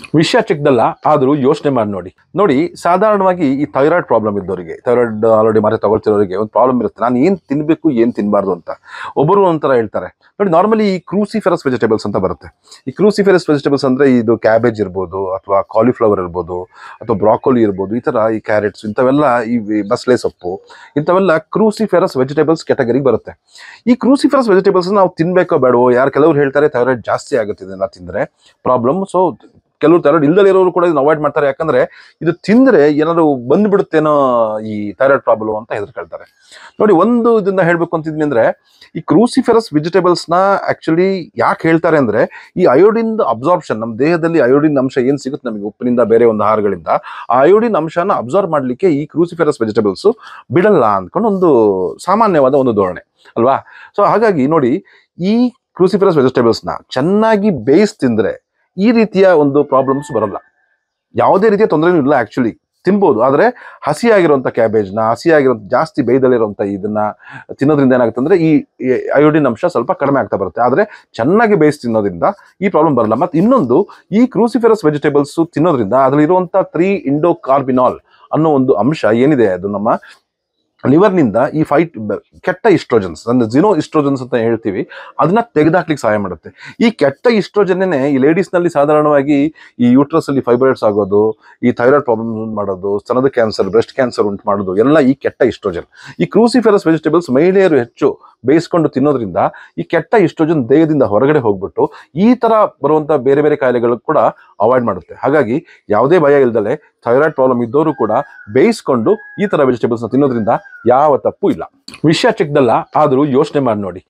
ವಿಷಯ ಚಿಕ್ಕದಲ್ಲ ಆದರೂ ಯೋಚನೆ ಮಾಡಿ ನೋಡಿ ನೋಡಿ ಸಾಧಾರಣವಾಗಿ ಈ ಥೈರಾಯ್ಡ್ ಪ್ರಾಬ್ಲಮ್ ಇದ್ದವರಿಗೆ ಥೈರಾಯ್ಡ್ ಆಲ್ರೆಡಿ ಮಾತ್ರ ತಗೊಳ್ತಿರೋರಿಗೆ ಒಂದು ಪ್ರಾಬ್ಲಮ್ ಇರುತ್ತೆ ನಾನು ಏನು ತಿನ್ನಬೇಕು ಏನು ತಿನ್ನಬಾರ್ದು ಅಂತ ಒಬ್ಬರು ಒಂಥರ ಹೇಳ್ತಾರೆ ನೋಡಿ ನಾರ್ಮಲಿ ಈ ಕ್ರೂಸಿಫೆರಸ್ ವೆಜಿಟೇಬಲ್ಸ್ ಅಂತ ಬರುತ್ತೆ ಈ ಕ್ರೂಸಿಫೆರಸ್ ವೆಜಿಟೇಬಲ್ಸ್ ಅಂದರೆ ಇದು ಕ್ಯಾಬೇಜ್ ಇರ್ಬೋದು ಅಥವಾ ಕಾಲಿಫ್ಲವರ್ ಇರ್ಬೋದು ಅಥವಾ ಬ್ರಾಕೋಲಿ ಇರ್ಬೋದು ಈ ಥರ ಈ ಕ್ಯಾರೆಟ್ಸ್ ಇಂಥವೆಲ್ಲ ಈ ಬಸ್ಲೆ ಸೊಪ್ಪು ಇಂಥವೆಲ್ಲ ಕ್ರೂಸಿಫೆರಸ್ ವೆಜಿಟೇಬಲ್ಸ್ ಕೆಟಗರಿಗೆ ಬರುತ್ತೆ ಈ ಕ್ರೂಸಿಫೆರಸ್ ವೆಜಿಟೇಬಲ್ಸ್ ನಾವು ತಿನ್ಬೇಕೋ ಬೇಡವೋ ಯಾರು ಕೆಲವರು ಹೇಳ್ತಾರೆ ಥೈರಾಯ್ಡ್ ಜಾಸ್ತಿ ಆಗುತ್ತೆ ಇದನ್ನ ತಿಂದರೆ ಪ್ರಾಬ್ಲಮ್ ಸೊ ಕೆಲವರು ಥೈರಾಯ್ಡ್ ಇಲ್ದಲೇ ಇರೋರು ಕೂಡ ಇದನ್ನ ಅವಾಯ್ಡ್ ಮಾಡ್ತಾರೆ ಯಾಕಂದ್ರೆ ಇದು ತಿಂದ್ರೆ ಏನಾದ್ರು ಬಂದ್ಬಿಡುತ್ತೇನೋ ಈ ಥೈರಾಯ್ಡ್ ಪ್ರಾಬ್ಲಮ್ ಅಂತ ಹೆದರ್ಕೊಳ್ತಾರೆ ನೋಡಿ ಒಂದು ಇದನ್ನ ಹೇಳ್ಬೇಕು ಅಂತಿದ್ವಿ ಅಂದ್ರೆ ಈ ಕ್ರೂಸಿಫೆರಸ್ ವೆಜಿಟೇಬಲ್ಸ್ ನ ಆಕ್ಚುಲಿ ಯಾಕೆ ಹೇಳ್ತಾರೆ ಅಂದ್ರೆ ಈ ಅಯೋಡಿನ್ ಅಬ್ಸಾರ್ಪ್ಷನ್ ನಮ್ಮ ದೇಹದಲ್ಲಿ ಅಯೋಡಿನ್ ಅಂಶ ಏನ್ ಸಿಗುತ್ತೆ ನಮಗೆ ಉಪ್ಪಿನಿಂದ ಬೇರೆ ಒಂದು ಆಹಾರಗಳಿಂದ ಆ ಅಯೋಡಿನ್ ಅಂಶನ ಅಬ್ಸಾರ್ವ್ ಮಾಡ್ಲಿಕ್ಕೆ ಈ ಕ್ರೂಸಿಫೆರಸ್ ವೆಜಿಟೇಬಲ್ಸ್ ಬಿಡಲ್ಲ ಅಂದ್ಕೊಂಡು ಒಂದು ಸಾಮಾನ್ಯವಾದ ಒಂದು ಧೋರಣೆ ಅಲ್ವಾ ಸೊ ಹಾಗಾಗಿ ನೋಡಿ ಈ ಕ್ರೂಸಿಫೆರಸ್ ವೆಜಿಟೇಬಲ್ಸ್ನ ಚೆನ್ನಾಗಿ ಬೇಯಿಸ್ ತಿಂದ್ರೆ ಈ ರೀತಿಯ ಒಂದು ಪ್ರಾಬ್ಲಮ್ಸ್ ಬರಲ್ಲ ಯಾವುದೇ ರೀತಿಯ ತೊಂದರೆನೂ ಇಲ್ಲ ಆಕ್ಚುಲಿ ತಿನ್ಬೋದು ಆದರೆ ಹಸಿಯಾಗಿರುವಂಥ ಕ್ಯಾಬೇಜ್ನ ಹಸಿಯಾಗಿರುವಂಥ ಜಾಸ್ತಿ ಬೇಯ್ದಲ್ಲಿರುವಂಥ ಇದನ್ನ ತಿನ್ನೋದ್ರಿಂದ ಏನಾಗುತ್ತೆ ಅಂದ್ರೆ ಈ ಈ ಅಯೋಡಿನ್ ಅಂಶ ಸ್ವಲ್ಪ ಕಡಿಮೆ ಆಗ್ತಾ ಬರುತ್ತೆ ಆದರೆ ಚೆನ್ನಾಗಿ ಬೇಯಿಸಿ ತಿನ್ನೋದ್ರಿಂದ ಈ ಪ್ರಾಬ್ಲಮ್ ಬರಲ್ಲ ಮತ್ತು ಇನ್ನೊಂದು ಈ ಕ್ರೂಸಿಫೆರಸ್ ವೆಜಿಟೇಬಲ್ಸ್ ತಿನ್ನೋದ್ರಿಂದ ಅದರಲ್ಲಿರುವಂಥ ತ್ರೀ ಇಂಡೋ ಕಾರ್ಬಿನಾಲ್ ಅನ್ನೋ ಒಂದು ಅಂಶ ಏನಿದೆ ಅದು ನಮ್ಮ ಲಿವರ್ನಿಂದ ಈ ಫೈಟ್ ಕೆಟ್ಟ ಇಸ್ಟ್ರೋಜನ್ಸ್ ಅಂದ್ರೆ ಜಿನೋ ಇಸ್ಟ್ರೋಜನ್ಸ್ ಅಂತ ಹೇಳ್ತೀವಿ ಅದನ್ನ ತೆಗೆದಾಕ್ಲಿಕ್ಕೆ ಸಹಾಯ ಮಾಡುತ್ತೆ ಈ ಕೆಟ್ಟ ಇಸ್ಟ್ರೋಜನ್ನೇ ಈ ಲೇಡೀಸ್ನಲ್ಲಿ ಸಾಧಾರಣವಾಗಿ ಈ ಯೂಟ್ರಸ್ ಅಲ್ಲಿ ಫೈಬ್ರಾಯ್ಡ್ಸ್ ಆಗೋದು ಈ ಥೈರಾಯ್ಡ್ ಪ್ರಾಬ್ಲಮ್ ಉಂಟು ಮಾಡೋದು ಸ್ತನದ ಕ್ಯಾನ್ಸರ್ ಬ್ರೆಸ್ಟ್ ಕ್ಯಾನ್ಸರ್ ಉಂಟು ಮಾಡೋದು ಎಲ್ಲ ಈ ಕೆಟ್ಟ ಇಸ್ಟ್ರೋಜನ್ ಈ ಕ್ರೂಸಿಫೆರಸ್ ವೆಜಿಟೇಬಲ್ಸ್ ಮಹಿಳೆಯರು ಹೆಚ್ಚು ಬೇಯಿಸ್ಕೊಂಡು ತಿನ್ನೋದ್ರಿಂದ ಈ ಕೆಟ್ಟ ಇಸ್ಟ್ರೋಜನ್ ದೇಹದಿಂದ ಹೊರಗಡೆ ಹೋಗ್ಬಿಟ್ಟು ಈ ತರ ಬರುವಂತ ಬೇರೆ ಬೇರೆ ಕಾಯಿಲೆಗಳು ಕೂಡ ಅವಾಯ್ಡ್ ಮಾಡುತ್ತೆ ಹಾಗಾಗಿ ಯಾವುದೇ ಭಯ ಇಲ್ದಲೆ ಥೈರಾಯ್ಡ್ ಪ್ರಾಬ್ಲಮ್ ಇದ್ದವರು ಕೂಡ ಬೇಯಿಸ್ಕೊಂಡು ಈ ತರ ವೆಜಿಟೇಬಲ್ಸ್ನ ತಿನ್ನೋದ್ರಿಂದ ಯಾವ ತಪ್ಪು ಇಲ್ಲ ವಿಷಯ ಚಿಕ್ಕದಲ್ಲ ಆದರೂ ಯೋಚನೆ ಮಾಡಿ ನೋಡಿ